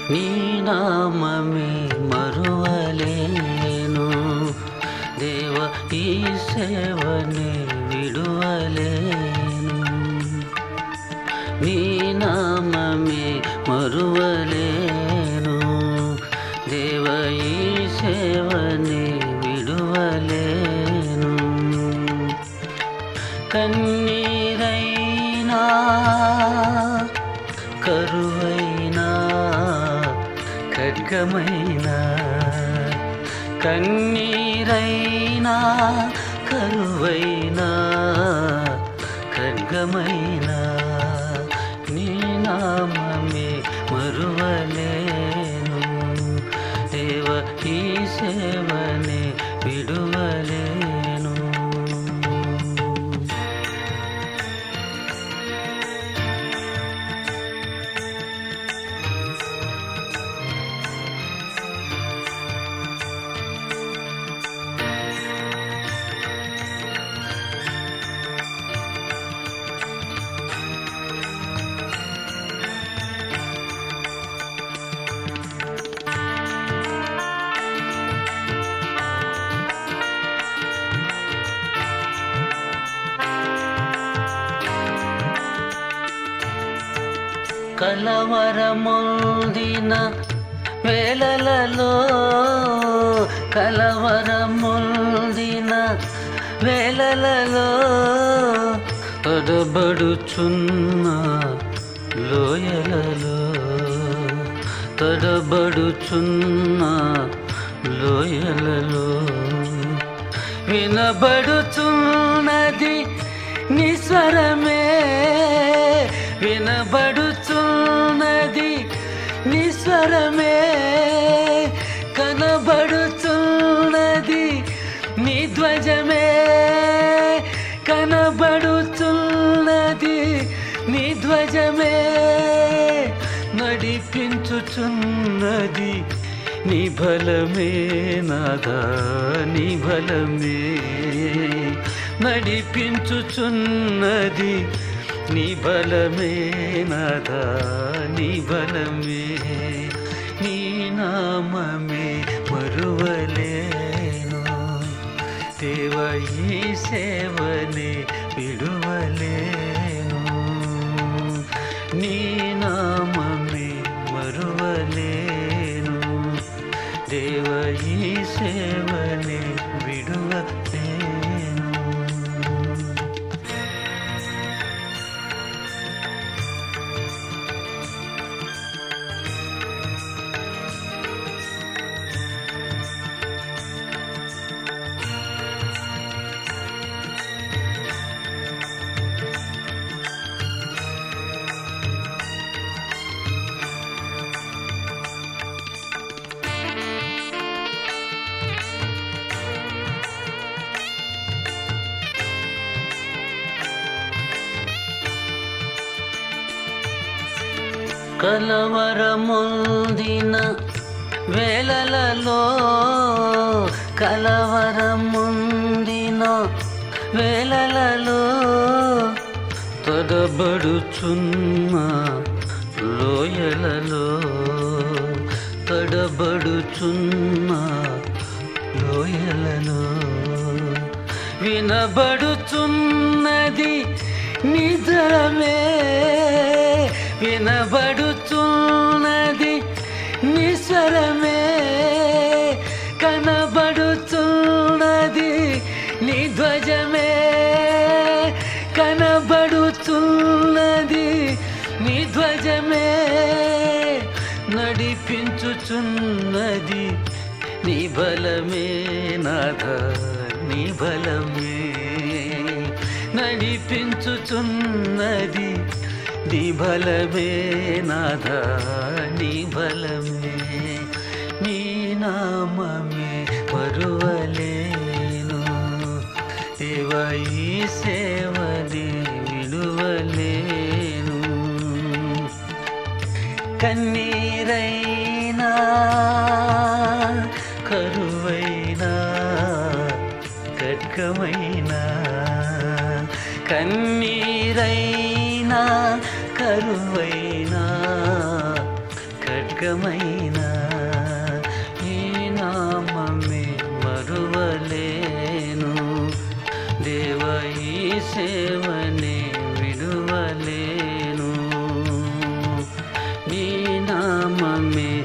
నీ నామమే మరువలేను దేవ ఈ సేవని విడువలేను నీ నామమే మరువలేను దేవ ఈ సేవని విడువలేను కన్నీరైనా కరువైనా ఖడ్గమైనా కన్నీరైనా కరువైనా ఖడ్గమైనా నీ నామమే మరువలేను దేవ ఈ సేవనే విడువలేను కలవరముందిన వేళలలో కలవరముందిన వేళలలో తడబడుచున్న లోయలలో తడబడుచున్న లోయలలో వినబడుచున్నది నిస్వరమే వినబడుచున్నది నిస్వరమే కనబడుచున్నది నీ ధ్వజమే కనబడుచున్నది నీ ధ్వజమే నడిపించుచున్నది నీ బలమే నాదా నీ బలమే నడిపించుచున్నది నీ బలమే నాదా నీ బలమే నీ నామమే మరువలేను దేవ ఈ సేవనే విడువలేను నీ నామమే మరువలేను దేవ ఈ సేవనే విడువలేను కలవరముందిన వేళలలో కలవరముందిన వేళలలో తడబడుచున్న లోయలలో తడబడుచున్న లోయలలో వినబడుచున్నది నిజమే వినబడుచున్నది నిస్వరమే కనబడుచున్నది నీ ధ్వజమే కనబడుచున్నది నీ ధ్వజమే నడిపించుచున్నది నీ బలమే నాథ నీ బలమే నడిపించుచున్నది నీ బలమే నాథ నీ బలమే నీ నామమే మరువలేను దేవ ఈ సేవని విడువలేను కన్నీరైనా కరువైనా ఖడ్గమైనా కన్నీరైనా కరువైనా ఖడ్గ ఇకమైనా ఈ నామమే మరువలేను దేవ ఈ సేవనే విడువలేను నీ నామమే